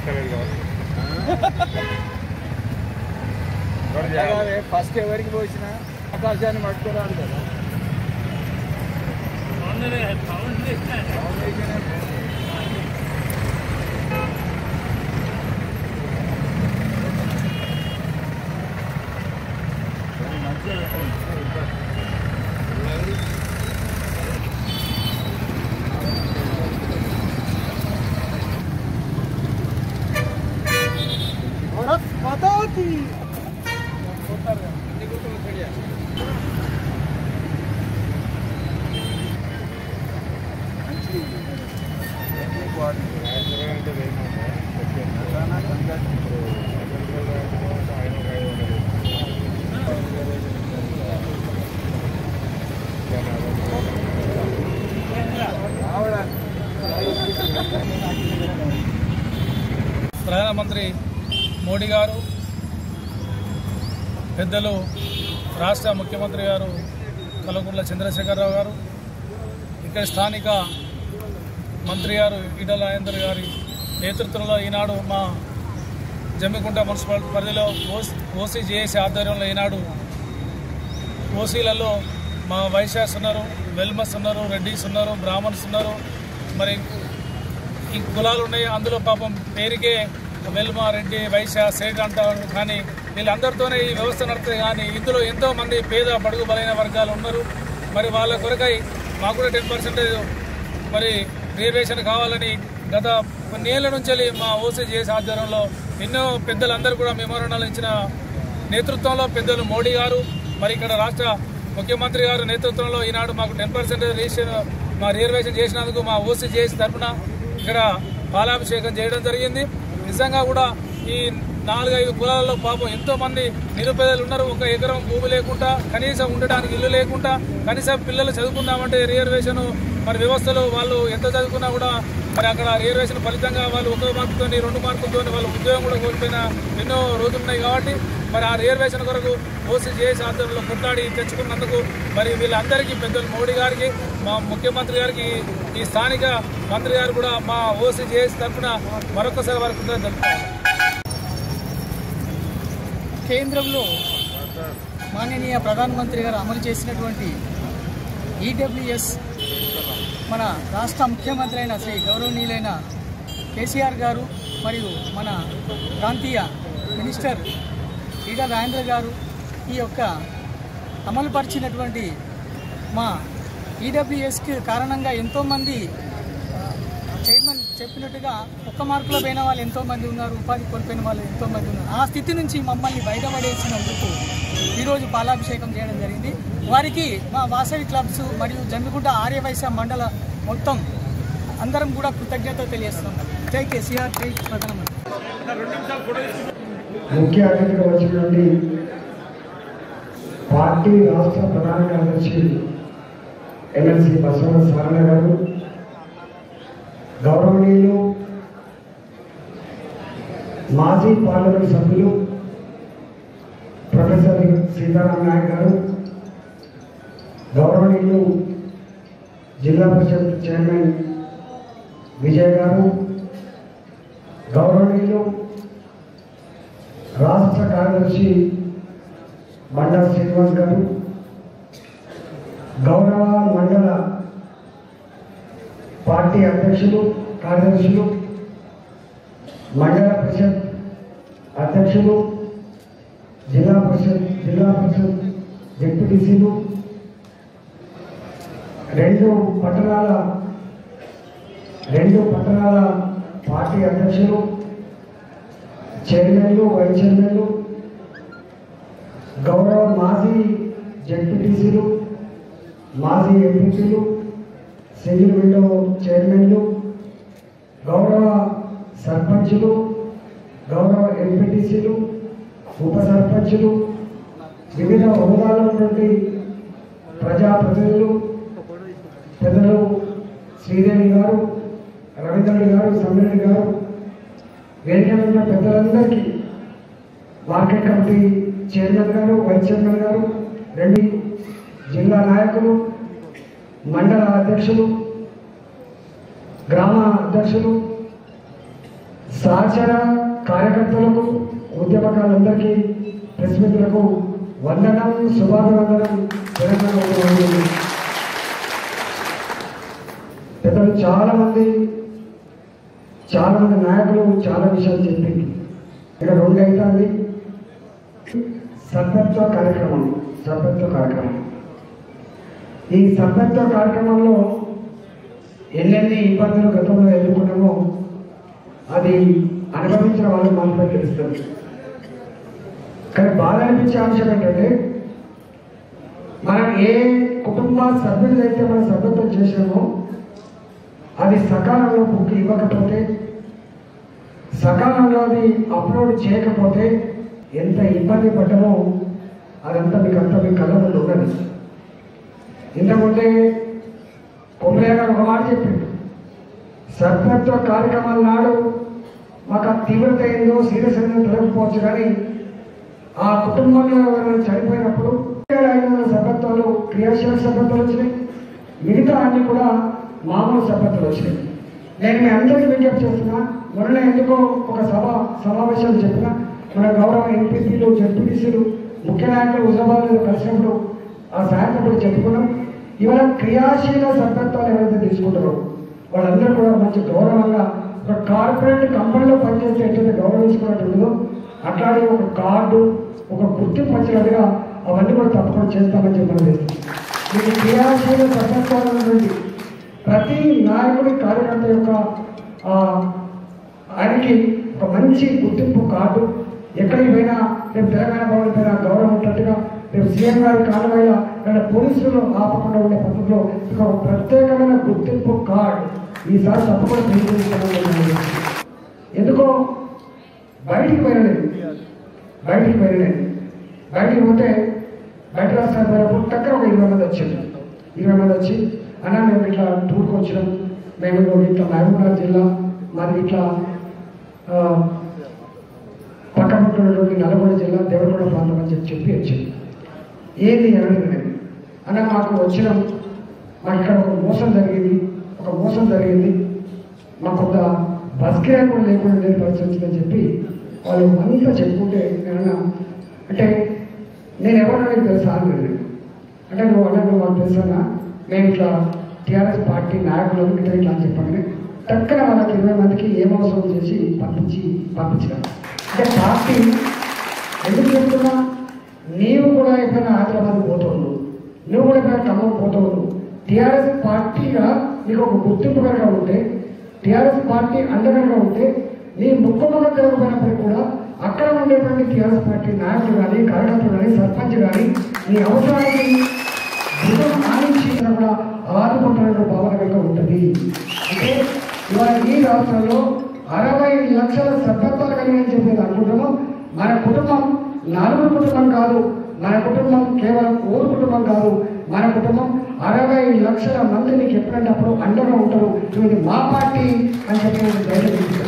ఇస్తలేదు కాబట్టి ఎవరు చేయాలి? అలాగే ఫస్ట్ ఎవరికి పోసినా ఆకాశాన్ని పట్టుకోరాడు కదా ఫౌండేషన్ అంటే అన్ని గుర్తులు తెలియ రాజకీయాలు అంటే ఏమన్నా? ఇప్పుడు రాజకీయాలు అంటే ఆయన ఒక ఐదు వందలు. ప్రధానమంత్రి మోడీ గారు పెద్దలు రాష్ట్ర ముఖ్యమంత్రి గారు కల్వకుంట్ల చంద్రశేఖరరావు గారు ఇక్కడ స్థానిక మంత్రి గారు ఈటల రాజేందర్ గారి నేతృత్వంలో ఈనాడు మా జమ్మికుంట మున్సిపాలిటీ పరిధిలో ఓసీ ఓసీ జేఏసీ ఆధ్వర్యంలో ఈనాడు ఓసీలలో మా వైశ్యాస్ ఉన్నారు వెల్మస్ ఉన్నారు రెడ్డిస్ ఉన్నారు బ్రాహ్మణ్స్ ఉన్నారు మరి ఈ కులాలు ఉన్నాయి అందులో పాపం పేరుకే వెల్మ రెడ్డి వైశ్య సేట్ అంటారు కానీ వీళ్ళందరితోనే ఈ వ్యవస్థ నడుతుంది కానీ ఇందులో ఎంతో మంది పేద బడుగు బలైన వర్గాలు ఉన్నారు మరి వాళ్ళ కొరకై మాకు కూడా టెన్ పర్సెంటేజ్ మరి రిజర్వేషన్ కావాలని గత కొన్ని ఏళ్ల నుంచి మా ఓసీ చేసే ఆధ్వర్యంలో ఎన్నో పెద్దలందరూ కూడా మెమోరండాలు ఇచ్చిన నేతృత్వంలో పెద్దలు మోడీ గారు మరి ఇక్కడ రాష్ట్ర ముఖ్యమంత్రి గారు నేతృత్వంలో ఈనాడు మాకు టెన్ పర్సెంట్ రిజిస్ట్రేషన్ మా రిజర్వేషన్ చేసినందుకు మా ఓసీ చేసి తరఫున ఇక్కడ పాలాభిషేకం చేయడం జరిగింది నిజంగా కూడా ఈ నాలుగైదు కులాలలో పాపం ఎంతో మంది నిరుపేదలు ఉన్నారు ఒక ఎకరం భూమి లేకుండా కనీసం ఉండడానికి ఇల్లు లేకుండా కనీసం పిల్లలు చదువుకుందామంటే రిజర్వేషన్ మరి వ్యవస్థలో వాళ్ళు ఎంత చదువుకున్నా కూడా మరి అక్కడ రిజర్వేషన్ ఫలితంగా వాళ్ళు ఒక మార్కుతో రెండు మార్కులతో వాళ్ళ ఉద్యోగం కూడా కోల్పోయిన ఎన్నో రోజులు ఉన్నాయి కాబట్టి మరి ఆ రిజర్వేషన్ కొరకు ఓసీ జేఏసీ ఆధ్వర్యంలో కొట్లాడి తెచ్చుకున్నందుకు మరి వీళ్ళందరికీ పెద్దలు మోడీ గారికి మా ముఖ్యమంత్రి గారికి ఈ స్థానిక మంత్రి గారు కూడా మా ఓసీ జేఏసీ తరఫున మరొకసారి వారికి కృతజ్ఞతలు తెలుపుతున్నాను. కేంద్రంలో మాననీయ ప్రధానమంత్రి గారు అమలు చేసినటువంటి ఈడబ్ల్యూఎస్ మన రాష్ట్ర ముఖ్యమంత్రి అయిన శ్రీ గౌరవనీయులైన కేసీఆర్ గారు మరియు మన ప్రాంతీయ మినిస్టర్ ఈటల రాజేంద్ర గారు ఈ యొక్క అమలుపరిచినటువంటి మా ఈడబ్ల్యూఎస్కి కారణంగా ఎంతోమంది చైర్మన్ చెప్పినట్టుగా ఒక్క మార్కులో పోయిన వాళ్ళు ఎంతో మంది ఉన్నారు ఉపాధి కోల్పోయిన వాళ్ళు ఎంతో మంది ఉన్నారు ఆ స్థితి నుంచి మమ్మల్ని బయటపడేసినందుకు ఈరోజు పాలాభిషేకం చేయడం జరిగింది వారికి మా వాసవి క్లబ్స్ మరియు జమ్మిగుంట ఆర్యవైశ్య మండల మొత్తం అందరం కూడా కృతజ్ఞత తెలియజేస్తున్నాం జై కేసీఆర్ జై ప్రధానమంత్రి ముఖ్య అతిథిగా వచ్చినటువంటి పార్టీ రాష్ట్ర ప్రధాన కార్యదర్శి ఎమ్మెల్సీ బసవరాజ సారణ గారు గౌరవనీయులు మాజీ పార్లమెంట్ సభ్యులు ప్రొఫెసర్ సీతారాం నాయక్ గారు గౌరవనీయులు జిల్లా పరిషత్ చైర్మన్ విజయ్ గారు గౌరవనీయులు రాష్ట్ర కార్యదర్శి బండా శ్రీనివాస్ గారు గౌరవ మండల పార్టీ అధ్యక్షులు కార్యదర్శులు మండల పరిషత్ అధ్యక్షులు జిల్లా పరిషత్ జిల్లా పరిషత్ డిప్యూటీసీలు రెండు పట్టణాల రెండు పట్టణాల పార్టీ అధ్యక్షులు చైర్మన్లు వైస్ చైర్మన్లు గౌరవ మాజీ జడ్పీటీసీలు మాజీ ఎంపీసీలు సింగిల్ విండో చైర్మన్లు గౌరవ సర్పంచులు గౌరవ ఎంపీటీసీలు ఉప సర్పంచులు వివిధ హోదాలో ఉన్నటువంటి ప్రజాప్రతినిధులు పెద్దలు శ్రీదేవి గారు రవీంద్రుడు గారు సమ్మిరెడ్డి గారు వేదిక మీద ఉన్న పెద్దలందరికీ మార్కెట్ కమిటీ చైర్మన్ గారు వైస్ చైర్మన్ గారు రెండు జిల్లా నాయకులు మండల అధ్యక్షులు గ్రామ అధ్యక్షులు సహచర కార్యకర్తలకు ఉద్యమకారులందరికీ ప్రెస్ మిత్రులకు వందనం శుభాభివందనం తెలంగాణ ఉద్యమంలో. పెద్దలు చాలా మంది చాలా మంది నాయకులు చాలా విషయాలు చెప్పింది ఇక్కడ రెండు అవుతుంది సభ్యత్వ కార్యక్రమం సభ్యత్వ కార్యక్రమం ఈ సభ్యత్వ కార్యక్రమంలో ఎన్నెన్ని ఇబ్బందులు గతంలో ఎదుర్కొన్నామో అది అనుభవించిన వాళ్ళు మాత్రమే తెలుస్తుంది కానీ బాధ అనిపించే అంశం ఏంటంటే మనం ఏ కుటుంబ సభ్యులైతే మనం సభ్యత్వం చేసామో అది సకాలంలో బుక్ ఇవ్వకపోతే సకాలంలో అది అప్లోడ్ చేయకపోతే ఎంత ఇబ్బంది పడ్డామో అదంతా మీకు అంతా మీ కళ్ళ ముందు ఉన్నది ఇంతకుముందే కొమ్మయ్య గారు ఒక మాట చెప్పిండు సభ్యత్వ కార్యక్రమాల నాడు మాకు ఆ తీవ్రత ఏందో సీరియస్ ఏందో తెలియకపోవచ్చు కానీ ఆ కుటుంబంలో ఎవరైనా చనిపోయినప్పుడు ఐదు వందల సభ్యత్వాలు క్రియాశీల సభ్యత్వాలు వచ్చినాయి మిగతా అన్ని కూడా మామూలు సభ్యత్వాలు వచ్చినాయి నేను మీ అందరికీ విజ్ఞప్తి చేస్తున్నా మొన్న ఎందుకో ఒక సభ సమావేశాలు చెప్పిన మన గౌరవ ఎంపీపీలు జడ్పీటీసీలు ముఖ్య నాయకులు హుజాబాద్లో కలిసినప్పుడు ఆ సాయంత్రం కూడా చెప్పుకున్నాం ఇవాళ క్రియాశీల సభ్యత్వాలు ఎవరైతే తీసుకుంటారో వాళ్ళందరూ కూడా మంచి గౌరవంగా ఒక కార్పొరేట్ కంపెనీలో పనిచేస్తే ఎట్లయితే గౌరవించుకున్నట్టు ఉందో అట్లాగే ఒక కార్డు ఒక గుర్తింపు వచ్చినట్టుగా అవన్నీ కూడా తప్పకుండా చేస్తామని చెప్పడం చేస్తాం మీకు క్రియాశీల సభ్యత్వాల నుండి ప్రతి నాయకుడి కార్యకర్త యొక్క ఆ, ఆయనకి ఒక మంచి గుర్తింపు కార్డు ఎక్కడికి పోయినా రేపు తెలంగాణ భవన్ పైన గౌరవం ఉన్నట్టుగా రేపు సీఎం గారి కాలవైన లేదా పోలీసులు ఆపకుండా ఉండే పద్ధతిలో ఒక ప్రత్యేకమైన గుర్తింపు కార్డు ఈసారి తప్పకుండా తీసుకుంటామని ఎందుకో బయటికి పోయినలేదు బయటికి పోయినలేదు బయటికి పోతే బయట రాష్ట్రాలు పోయినప్పుడు టక్కన ఒక ఇరవై మంది వచ్చారు ఇరవై మంది వచ్చి అన్న మేము ఇట్లా టూర్కి వచ్చినాం మేము ఇదిగో ఇట్లా మహబూబ్నగర్ జిల్లా మాది ఇట్లా ఆ, పక్కన ఉన్నటువంటి నల్గొండ జిల్లా దేవరకొండ ప్రాంతం అని చెప్పి చెప్పి వచ్చింది ఏంది అని అడిగినాను అన్న మాకు వచ్చినాం మాకు ఇక్కడ ఒక మోసం జరిగింది ఒక మోసం జరిగింది మాకు కొంత బస్ కిరాయి కూడా లేకుండా లేని పరిస్థితి వచ్చిందని చెప్పి వాళ్ళు అంతా చెప్పుకుంటే నేను అన్నా, అంటే నేను ఎవరనేది తెలుసా అని అడిగాను. అంటే నువ్వు అన్నా నువ్వు మాకు తెలుసా మేము ఇట్లా టీఆర్ఎస్ పార్టీ నాయకులు ఇట్లా ఇట్లా అని చెప్పగానే టక్కన వాళ్ళకి ఇరవై మందికి ఏం అవసరం చేసి పంపించి పంపించాను అంటే పార్టీ ఎందుకు చెప్తున్నా నీవు కూడా ఎప్పుడైనా హైదరాబాద్ పోతావు నువ్వు కూడా ఎప్పుడైనా ఖమ్మం పోతావు టీఆర్ఎస్ పార్టీగా నీకు ఒక గుర్తింపు కనుక ఉంటే టీఆర్ఎస్ పార్టీ అండగా ఉంటే నీ ముఖ్యమంత్రి తిరగపోయినప్పటికీ కూడా అక్కడ ఉండేటువంటి టీఆర్ఎస్ పార్టీ నాయకులు కానీ కార్యకర్తలు కానీ సర్పంచ్ కానీ నీ అవసరానికి భుజం ఆనించి కూడా ఆదుకుంటున్న భావన కనుక ఉంటుంది అంటే ఇవాళ ఈ రాష్ట్రంలో అరవై లక్షల సభ్యత్వాలు కలిగి అని చెప్పేది అనుకుంటున్నాం మన కుటుంబం నలుగురు కుటుంబం కాదు మన కుటుంబం కేవలం ఊరు కుటుంబం కాదు మన కుటుంబం అరవై లక్షల మంది నీకు ఎప్పుడంటే అప్పుడు అండగా ఉంటారు ఇది మా పార్టీ అని చెప్పి నేను బయట